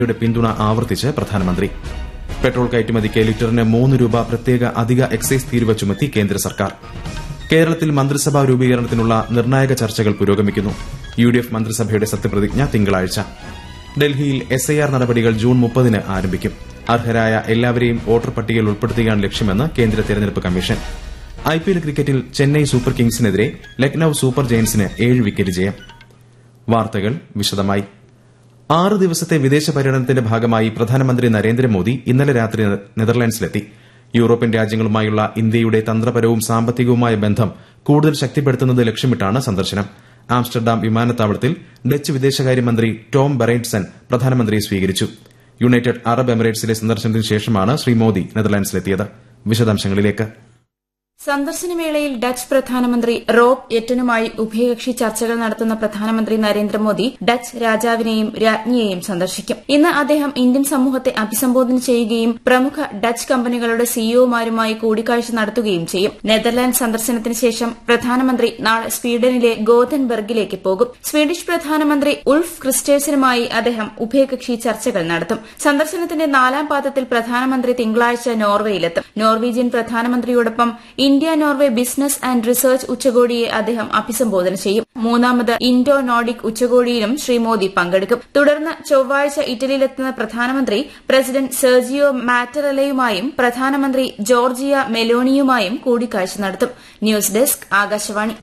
യുടെ പിന്തുണ ആവർത്തിച്ച് പ്രധാനമന്ത്രി പെട്രോൾ കയറ്റുമതിക്ക് ലിറ്ററിന് മൂന്ന് രൂപ പ്രത്യേക അധിക എക്സൈസ് തീരുവ ചുമത്തി കേന്ദ്ര സർക്കാർ കേരളത്തിൽ മന്ത്രിസഭാ രൂപീകരണത്തിനുള്ള നിർണായക ചർച്ചകൾ പുരോഗമിക്കുന്നു യു ഡി എഫ് മന്ത്രിസഭയുടെ സത്യപ്രതിജ്ഞ തിങ്കളാഴ്ച ഡൽഹിയിൽ എസ് ഐ ആർ നടപടികൾ ജൂൺ മുപ്പതിന് ആരംഭിക്കും അർഹരായ എല്ലാവരെയും വോട്ടർ പട്ടികയിൽ ഉൾപ്പെടുത്തുകയാണ് ലക്ഷ്യമെന്ന് കേന്ദ്ര തെരഞ്ഞെടുപ്പ് കമ്മീഷൻ ഐപിഎൽ ക്രിക്കറ്റിൽ ചെന്നൈ സൂപ്പർ കിങ്സിനെതിരെ ലക്നൌ സൂപ്പർ ജയന്റ്സിന് ഏഴ് വിക്കറ്റ് ജയം വാർത്തകൾ വിശദമായി ആറ് ദിവസത്തെ വിദേശ പര്യടനത്തിന്റെ ഭാഗമായി പ്രധാനമന്ത്രി നരേന്ദ്രമോദി ഇന്നലെ രാത്രി നെതർലാൻഡ്സിലെത്തി യൂറോപ്യൻ രാജ്യങ്ങളുമായുള്ള ഇന്ത്യയുടെ തന്ത്രപരവും സാമ്പത്തികവുമായ ബന്ധം കൂടുതൽ ശക്തിപ്പെടുത്തുന്നത് ലക്ഷ്യമിട്ടാണ് സന്ദർശനം ആംസ്റ്റർഡാം വിമാനത്താവളത്തിൽ ഡച്ച് വിദേശകാര്യമന്ത്രി ടോം ബറൈറ്റ്സൺ പ്രധാനമന്ത്രിയെ സ്വീകരിച്ചു യുണൈറ്റഡ് അറബ് എമിറേറ്റ്സിലെ സന്ദർശനത്തിന് ശേഷമാണ് ശ്രീ മോദി നെതർലാൻഡ്സിലെത്തിയത് വിശദാംശങ്ങളിലേക്ക് സന്ദർശനവേളയിൽ ഡച്ച് പ്രധാനമന്ത്രി റോബ് എറ്റനുമായി ഉഭയകക്ഷി ചർച്ചകൾ നടത്തുന്ന പ്രധാനമന്ത്രി നരേന്ദ്രമോദി ഡച്ച് രാജാവിനെയും രാജ്ഞിയെയും സന്ദർശിക്കും ഇന്ന് അദ്ദേഹം ഇന്ത്യൻ സമൂഹത്തെ അഭിസംബോധന ചെയ്യുകയും പ്രമുഖ ഡച്ച് കമ്പനികളുടെ സിഇഒമാരുമായി കൂടിക്കാഴ്ച നടത്തുകയും ചെയ്യും നെതർലാൻഡ് സന്ദർശനത്തിന് ശേഷം പ്രധാനമന്ത്രി നാളെ സ്വീഡനിലെ ഗോതൻബർഗിലേക്ക് പോകും സ്വീഡിഷ് പ്രധാനമന്ത്രി ഉൾഫ് ക്രിസ്റ്റേഴ്സനുമായി അദ്ദേഹം ഉഭയകക്ഷി ചർച്ചകൾ നടത്തും സന്ദർശനത്തിന്റെ നാലാം പാദത്തിൽ പ്രധാനമന്ത്രി തിങ്കളാഴ്ച നോർവേയിലെത്തും നോർവീജിയൻ പ്രധാനമന്ത്രിയോടൊപ്പം India Norway business and research ഉച്ചകോടിയെ അദ്ദേഹം അഭിസംബോധന ചെയ്യും മൂന്നാമത് ഇൻഡോ നോർഡിക് ഉച്ചകോടിയിലും ശ്രീ മോദി പങ്കെടുക്കും തുടർന്ന് ചൊവ്വാഴ്ച ഇറ്റലിയിലെത്തുന്ന പ്രധാനമന്ത്രി പ്രസിഡന്റ് സെർജിയോ മാറ്ററലയുമായും പ്രധാനമന്ത്രി ജോർജിയ മെലോണിയുമായും കൂടിക്കാഴ്ച നടത്തും ന്യൂസ് ഡെസ്ക് ആകാശവാണി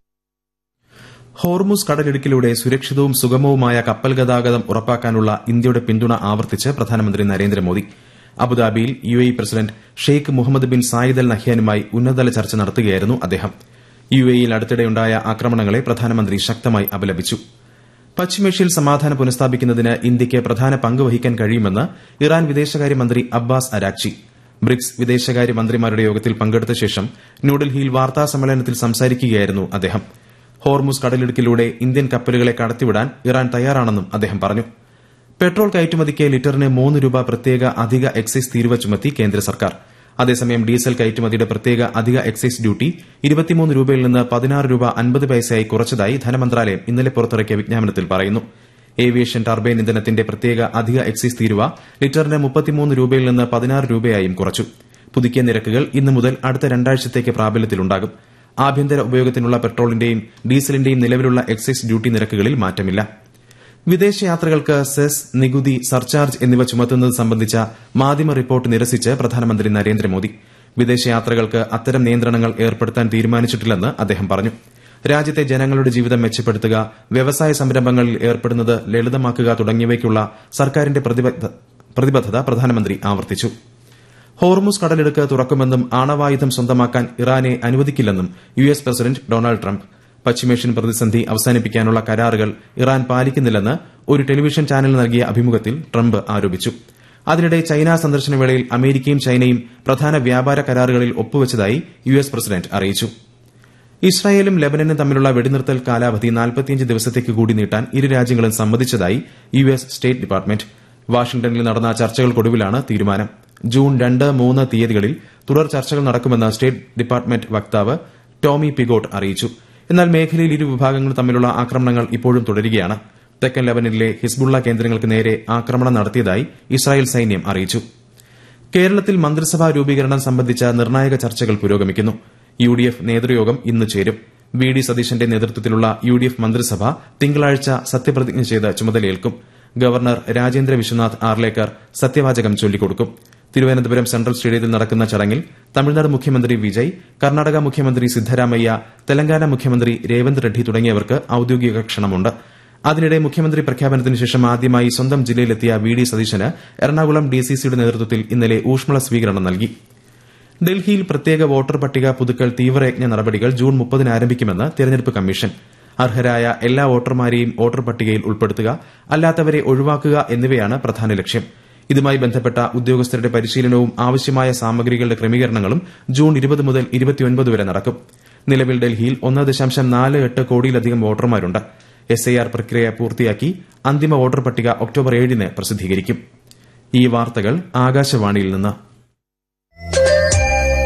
ഹോർമുസ് കടലിടുക്കിലൂടെ സുരക്ഷിതവും സുഗമവുമായ കപ്പൽ ഗതാഗതം ഉറപ്പാക്കാനുള്ള ഇന്ത്യയുടെ പിന്തുണ ആവർത്തിച്ച് പ്രധാനമന്ത്രി നരേന്ദ്രമോദി അബുദാബിയിൽ U A president Sheikh Mohamed bin Zayed Al നഹ്യാനുമായി ഉന്നതതല ചർച്ച നടത്തുകയായിരുന്നു അദ്ദേഹം യു എയിൽ അടുത്തിടെയുണ്ടായ ആക്രമണങ്ങളെ പ്രധാനമന്ത്രി ശക്തമായി അപലപിച്ചു പശ്ചിമേഷ്യയിൽ സമാധാനം പുനഃസ്ഥാപിക്കുന്നതിന് ഇന്ത്യയ്ക്ക് പ്രധാന പങ്ക് വഹിക്കാൻ കഴിയുമെന്ന് ഇറാൻ വിദേശകാര്യമന്ത്രി അബ്ബാസ് അരാക്ചി ബ്രിക്സ് വിദേശകാര്യ മന്ത്രിമാരുടെ യോഗത്തിൽ പങ്കെടുത്ത ശേഷം ന്യൂഡൽഹിയിൽ വാർത്താ സമ്മേളനത്തിൽ സംസാരിക്കുകയായിരുന്നു അദ്ദേഹം ഹോർമുസ് കടലിടുക്കിലൂടെ ഇന്ത്യൻ കപ്പലുകളെ കടത്തിവിടാൻ ഇറാൻ തയ്യാറാണെന്നും അദ്ദേഹം പറഞ്ഞു പെട്രോൾ കയറ്റുമതിക്ക് ലിറ്ററിന് മൂന്ന് രൂപ പ്രത്യേക അധിക എക്സൈസ് തീരുവ ചുമത്തി കേന്ദ്ര സർക്കാർ അതേസമയം ഡീസൽ കയറ്റുമതിയുടെ പ്രത്യേക അധിക എക്സൈസ് ഡ്യൂട്ടി ഇരുപത്തിമൂന്ന് രൂപയിൽ നിന്ന് പതിനാറ് രൂപ അൻപത് പൈസയായി കുറച്ചതായി ധനമന്ത്രാലയം ഇന്നലെ പുറത്തിറക്കിയ വിജ്ഞാപനത്തിൽ പറയുന്നു ഏവിയേഷൻ ടർബൈൻ ഇന്ധനത്തിന്റെ പ്രത്യേക അധിക എക്സൈസ് തീരുവ ലിറ്ററിന് മുപ്പത്തിമൂന്ന് രൂപയിൽ നിന്ന് പതിനാറ് രൂപയായും കുറച്ചു പുതുക്കിയ നിരക്കുകൾ ഇന്നു മുതൽ അടുത്ത രണ്ടാഴ്ചത്തേക്ക് പ്രാബല്യത്തിലുണ്ടാകും ആഭ്യന്തര ഉപയോഗത്തിനുള്ള പെട്രോളിന്റെയും ഡീസലിന്റെയും നിലവിലുള്ള എക്സൈസ് ഡ്യൂട്ടി നിരക്കുകളിൽ മാറ്റമില്ല വിദേശയാത്രകൾക്ക് സെസ് നികുതി സർചാർജ് എന്നിവ ചുമത്തുന്നത് സംബന്ധിച്ച മാധ്യമ റിപ്പോർട്ട് നിരസിച്ച് പ്രധാനമന്ത്രി നരേന്ദ്രമോദി വിദേശയാത്രകൾക്ക് അത്തരം നിയന്ത്രണങ്ങൾ ഏർപ്പെടുത്താൻ തീരുമാനിച്ചിട്ടില്ലെന്ന് അദ്ദേഹം പറഞ്ഞു രാജ്യത്തെ ജനങ്ങളുടെ ജീവിതം മെച്ചപ്പെടുത്തുക വ്യവസായ സംരംഭങ്ങളിൽ ഏർപ്പെടുന്നത് ലളിതമാക്കുക തുടങ്ങിയവയ്ക്കുള്ള സർക്കാരിന്റെ പ്രതിബദ്ധത പ്രധാനമന്ത്രി ആവർത്തിച്ചു ഹോർമുസ് കടലിടുക്ക് തുറക്കുമെന്നും ആണവായുധം സ്വന്തമാക്കാൻ ഇറാനെ അനുവദിക്കില്ലെന്നും U S president Donald Trump പശ്ചിമേഷ്യൻ പ്രതിസന്ധി അവസാനിപ്പിക്കാനുള്ള കരാറുകൾ ഇറാൻ പാലിക്കുന്നില്ലെന്ന് ഒരു ടെലിവിഷൻ ചാനലിന് നൽകിയ അഭിമുഖത്തിൽ ട്രംപ് ആരോപിച്ചു അതിനിടെ ചൈന സന്ദർശനവേളയിൽ അമേരിക്കയും ചൈനയും പ്രധാന വ്യാപാര കരാറുകളിൽ ഒപ്പുവച്ചതായി യു എസ് പ്രസിഡന്റ് അറിയിച്ചു ഇസ്രായേലും ലബനനും തമ്മിലുള്ള വെടിനിർത്തൽ കാലാവധി നാൽപ്പത്തിയഞ്ച് ദിവസത്തേക്ക് കൂടി നീട്ടാൻ ഇരു രാജ്യങ്ങളും സമ്മതിച്ചതായി യു എസ് സ്റ്റേറ്റ് ഡിപ്പാർട്ട്മെന്റ് വാഷിംഗ്ടണിൽ നടന്ന ചർച്ചകൾക്കൊടുവിലാണ് തീരുമാനം ജൂൺ രണ്ട് മൂന്ന് തീയതികളിൽ തുടർ ചർച്ചകൾ നടക്കുമെന്ന് സ്റ്റേറ്റ് ഡിപ്പാർട്ട്മെന്റ് വക്താവ് ടോമി പിഗോട്ട് അറിയിച്ചു എന്നാൽ മേഖലയിൽ ഇരു വിഭാഗങ്ങൾ തമ്മിലുള്ള ആക്രമണങ്ങൾ ഇപ്പോഴും തുടരുകയാണ് തെക്കൻ ലബനനിലെ ഹിസ്ബുള്ള കേന്ദ്രങ്ങൾക്ക് നേരെ ആക്രമണം നടത്തിയതായി ഇസ്രായേൽ സൈന്യം അറിയിച്ചു കേരളത്തിൽ മന്ത്രിസഭാ രൂപീകരണം സംബന്ധിച്ച നിർണായക ചർച്ചകൾ പുരോഗമിക്കുന്നു യു ഡി എഫ് നേതൃയോഗം ഇന്ന് ചേരും വി ഡി സതീശന്റെ നേതൃത്വത്തിലുള്ള യു ഡി എഫ് മന്ത്രിസഭ തിങ്കളാഴ്ച സത്യപ്രതിജ്ഞ ചെയ്ത് ചുമതലയേൽക്കും ഗവർണർ രാജേന്ദ്ര വിശ്വനാഥ് ആർലേക്കർ സത്യവാചകം ചൊല്ലിക്കൊടുക്കും തിരുവനന്തപുരം സെൻട്രൽ സ്റ്റേഡിയത്തിൽ നടക്കുന്ന ചടങ്ങിൽ തമിഴ്നാട് മുഖ്യമന്ത്രി വിജയ് കർണാടക മുഖ്യമന്ത്രി സിദ്ധരാമയ്യ തെലങ്കാന മുഖ്യമന്ത്രി രേവന്ത് റെഡ്ഡി തുടങ്ങിയവർക്ക് ഔദ്യോഗിക ക്ഷണമുണ്ട് അതിനിടെ മുഖ്യമന്ത്രി പ്രഖ്യാപനത്തിന് ശേഷം ആദ്യമായി സ്വന്തം ജില്ലയിലെത്തിയ വി ഡി സതീശന് എറണാകുളം ഡിസിസിയുടെ നേതൃത്വത്തിൽ ഇന്നലെ ഊഷ്മള സ്വീകരണം നൽകി ഡൽഹിയിൽ പ്രത്യേക വോട്ടർ പട്ടിക പുതുക്കൽ തീവ്രയജ്ഞ നടപടികൾ ജൂൺ മുപ്പതിന് ആരംഭിക്കുമെന്ന് തെരഞ്ഞെടുപ്പ് കമ്മീഷൻ അർഹരായ എല്ലാ വോട്ടർമാരെയും വോട്ടർ പട്ടികയിൽ ഉൾപ്പെടുത്തുക അല്ലാത്തവരെ ഒഴിവാക്കുക എന്നിവയാണ് പ്രധാന ലക്ഷ്യം ഇതുമായി ബന്ധപ്പെട്ട ഉദ്യോഗസ്ഥരുടെ പരിശീലനവും ആവശ്യമായ സാമഗ്രികളുടെ ക്രമീകരണങ്ങളും ജൂൺ ഇരുപത് മുതൽ ഇരുപത്തിയൊൻപത് വരെ നടക്കും നിലവിൽ ഡൽഹിയിൽ ഒന്ന് ദശാംശം നാല് എട്ട് കോടിയിലധികം വോട്ടർമാരുണ്ട് എസ് ഐ ആർ പ്രക്രിയ പൂർത്തിയാക്കി അന്തിമ വോട്ടർ പട്ടിക ഒക്ടോബർ ഏഴിന് പ്രസിദ്ധീകരിക്കും ഈ വാർത്തകൾ ആകാശവാണിയിൽ നിന്ന്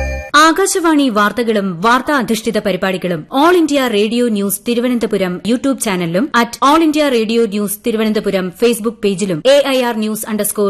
ആകാശവാണി വാർത്തകളും വാർത്താ അധിഷ്ഠിത പരിപാടികളും All India Radio News Thiruvananthapuram YouTube ചാനലിലും at All India Radio News Thiruvananthapuram Facebook പേജിലും A I R news underscore